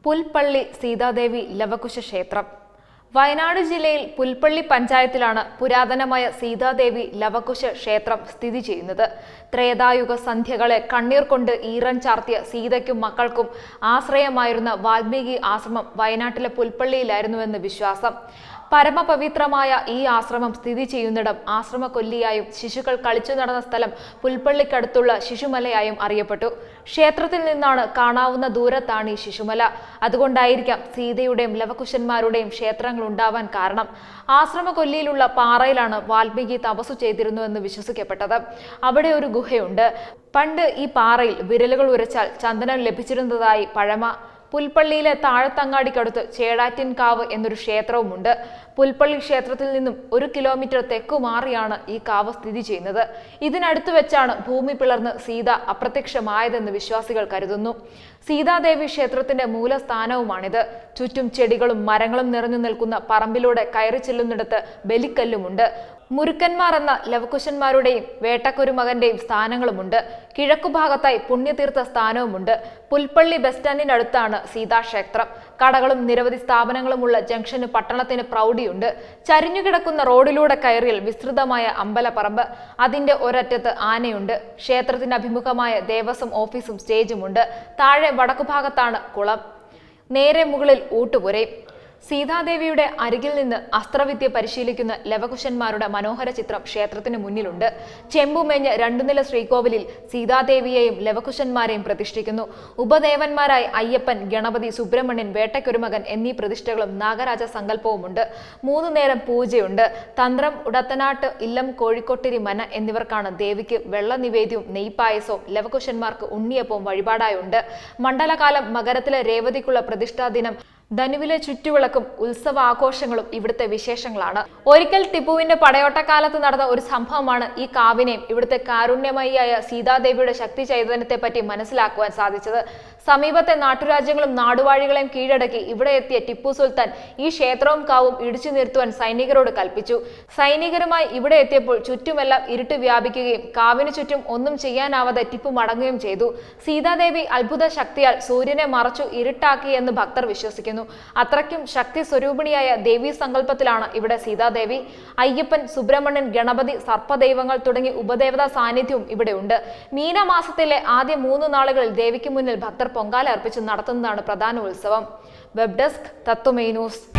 പുൽപ്പള്ളി സീതാദേവി ലവകുശ ക്ഷേത്രം വയനാട് ജില്ലയിൽ പുൽപ്പള്ളി പഞ്ചായത്തിലാണ് പുരാതനമായ സീതാദേവി ലവകുശ ക്ഷേത്രം സ്ഥിതി ചെയ്യുന്നത് ത്രേതായുഗ സന്ധ്യകളെ കണ്ണീർ കൊണ്ട് ഈറൻ ചാർത്തിയ സീതയ്ക്കും മക്കൾക്കും ആശ്രയമായിരുന്ന വാൽമീകി ആശ്രമം വയനാട്ടിലെ പുൽപ്പള്ളിയിലായിരുന്നുവെന്ന് വിശ്വാസം പരമപവിത്രമായ ഈ ആശ്രമം സ്ഥിതി ചെയ്യുന്നിടം ആശ്രമ കൊല്ലിയായും ശിശുക്കൾ കളിച്ചു നടന്ന സ്ഥലം പുൽപ്പള്ളിക്കടുത്തുള്ള ശിശുമലയായും അറിയപ്പെട്ടു ക്ഷേത്രത്തിൽ നിന്നാണ് കാണാവുന്ന ദൂരത്താണ് ഈ ശിശുമല അതുകൊണ്ടായിരിക്കാം സീതയുടെയും ലവകുശന്മാരുടെയും ക്ഷേത്രങ്ങൾ ഉണ്ടാവാൻ കാരണം ആശ്രമ കൊല്ലിയിലുള്ള പാറയിലാണ് വാൽമീകി തപസ്സു ചെയ്തിരുന്നുവെന്ന് വിശ്വസിക്കപ്പെട്ടത് അവിടെ ഒരു ഗുഹയുണ്ട് പണ്ട് ഈ പാറയിൽ വിരലുകൾ ഉരച്ചാൽ ചന്ദനം ലഭിച്ചിരുന്നതായി പഴമ പുൽപ്പള്ളിയിലെ താഴത്തങ്ങാടിക്കടുത്ത് ചേടാറ്റിൻകാവ് എന്നൊരു ക്ഷേത്രവുമുണ്ട് പുൽപ്പള്ളി ക്ഷേത്രത്തിൽ നിന്നും ഒരു കിലോമീറ്റർ തെക്കു മാറിയാണ് ഈ കാവ് സ്ഥിതി ചെയ്യുന്നത് ഇതിനടുത്ത് വെച്ചാണ് ഭൂമി പിളർന്ന് സീത അപ്രത്യക്ഷമായതെന്ന് വിശ്വാസികൾ കരുതുന്നു സീതാദേവി ക്ഷേത്രത്തിന്റെ മൂലസ്ഥാനവുമാണിത് ചുറ്റും ചെടികളും മരങ്ങളും നിറഞ്ഞു നിൽക്കുന്ന പറമ്പിലൂടെ കയറി ചെല്ലുന്നിടത്ത് ബലിക്കല്ലുമുണ്ട് മുരുക്കന്മാർ എന്ന ലവകുശന്മാരുടെയും വേട്ടക്കുരുമകന്റെയും സ്ഥാനങ്ങളുമുണ്ട് കിഴക്കുഭാഗത്തായി പുണ്യതീർത്ഥ സ്ഥാനവുമുണ്ട് പുൽപ്പള്ളി ബസ് സ്റ്റാൻഡിനടുത്താണ് സീതാക്ഷേത്രം കടകളും നിരവധി സ്ഥാപനങ്ങളുമുള്ള ജംഗ്ഷന് പട്ടണത്തിന് പ്രൗഢിയുണ്ട് ചരിഞ്ഞുകിടക്കുന്ന റോഡിലൂടെ കയറിയാൽ വിസ്തൃതമായ അമ്പലപ്പറമ്പ് അതിന്റെ ഒരറ്റത്ത് ആനയുണ്ട് ക്ഷേത്രത്തിന് അഭിമുഖമായ ദേവസ്വം ഓഫീസും സ്റ്റേജുമുണ്ട് താഴെ വടക്കുഭാഗത്താണ് കുളം നേരെ മുകളിൽ ഊട്ടുപുരയും സീതാദേവിയുടെ അരികിൽ നിന്ന് അസ്ത്രവിദ്യ പരിശീലിക്കുന്ന ലവകുശന്മാരുടെ മനോഹര ചിത്രം ക്ഷേത്രത്തിന് മുന്നിലുണ്ട് ചെമ്പുമേഞ്ഞ രണ്ടുനില ശ്രീകോവിലിൽ സീതാദേവിയെയും ലവകുശന്മാരെയും പ്രതിഷ്ഠിക്കുന്നു ഉപദേവന്മാരായി അയ്യപ്പൻ ഗണപതി സുബ്രഹ്മണ്യൻ വേട്ടയ്ക്കൊരുമകൻ എന്നീ പ്രതിഷ്ഠകളും നാഗരാജ സങ്കല്പവുമുണ്ട് മൂന്നു നേരം പൂജയുണ്ട് തന്ത്രം ഉടത്തനാട്ട് ഇല്ലം കോഴിക്കോട്ടിരി മന എന്നിവർക്കാണ് ദേവിക്ക് വെള്ള നിവേദ്യവും നെയ്പായസവും ലവകുശന്മാർക്ക് ഉണ്ണിയപ്പവും വഴിപാടായുണ്ട് മണ്ഡലകാലം മകരത്തിലെ രേവതിക്കുള്ള പ്രതിഷ്ഠാ ദിനം ധനുവിലെ ചുറ്റുവിളക്കും ഉത്സവാഘോഷങ്ങളും ഇവിടുത്തെ വിശേഷങ്ങളാണ് ഒരിക്കൽ ടിപ്പുവിന്റെ പടയോട്ടക്കാലത്ത് നടന്ന ഒരു സംഭവമാണ് ഈ കാവിനെയും ഇവിടുത്തെ കാരുണ്യമയിയായ സീതാദേവിയുടെ ശക്തി ചൈതന്യത്തെ പറ്റി മനസ്സിലാക്കുവാൻ സാധിച്ചത് സമീപത്തെ നാട്ടുരാജ്യങ്ങളും നാടുവാഴികളെയും കീഴടക്കി ഇവിടെ എത്തിയ ടിപ്പു സുൽത്താൻ ഈ ക്ഷേത്രവും കാവും ഇടിച്ചു നിർത്തുവാൻ സൈനികരോട് കൽപ്പിച്ചു സൈനികരുമായി ഇവിടെ എത്തിയപ്പോൾ ചുറ്റുമെല്ലാം ഇരുട്ട് വ്യാപിക്കുകയും കാവിന് ചുറ്റും ഒന്നും ചെയ്യാനാവാതെ ടിപ്പു മടങ്ങുകയും ചെയ്തു സീതാദേവി അത്ഭുത ശക്തിയാൽ സൂര്യനെ മറച്ചു ഇരുട്ടാക്കി എന്ന് ഭക്തർ വിശ്വസിക്കുന്നു അത്രയ്ക്കും ശക്തി സ്വരൂപിണിയായ ദേവീ സങ്കല്പത്തിലാണ് ഇവിടെ സീതാദേവി അയ്യപ്പൻ സുബ്രഹ്മണ്യൻ ഗണപതി സർപ്പദൈവങ്ങൾ തുടങ്ങി ഉപദേവതാ സാന്നിധ്യവും ഇവിടെ ഉണ്ട് മീനമാസത്തിലെ ആദ്യ മൂന്ന് നാളുകളിൽ ദേവിക്ക് മുന്നിൽ ഭക്തർ പൊങ്കാല അർപ്പിച്ച് നടത്തുന്നതാണ് പ്രധാന ഉത്സവം വെബ് ഡെസ്ക് തത്വമേ ന്യൂസ്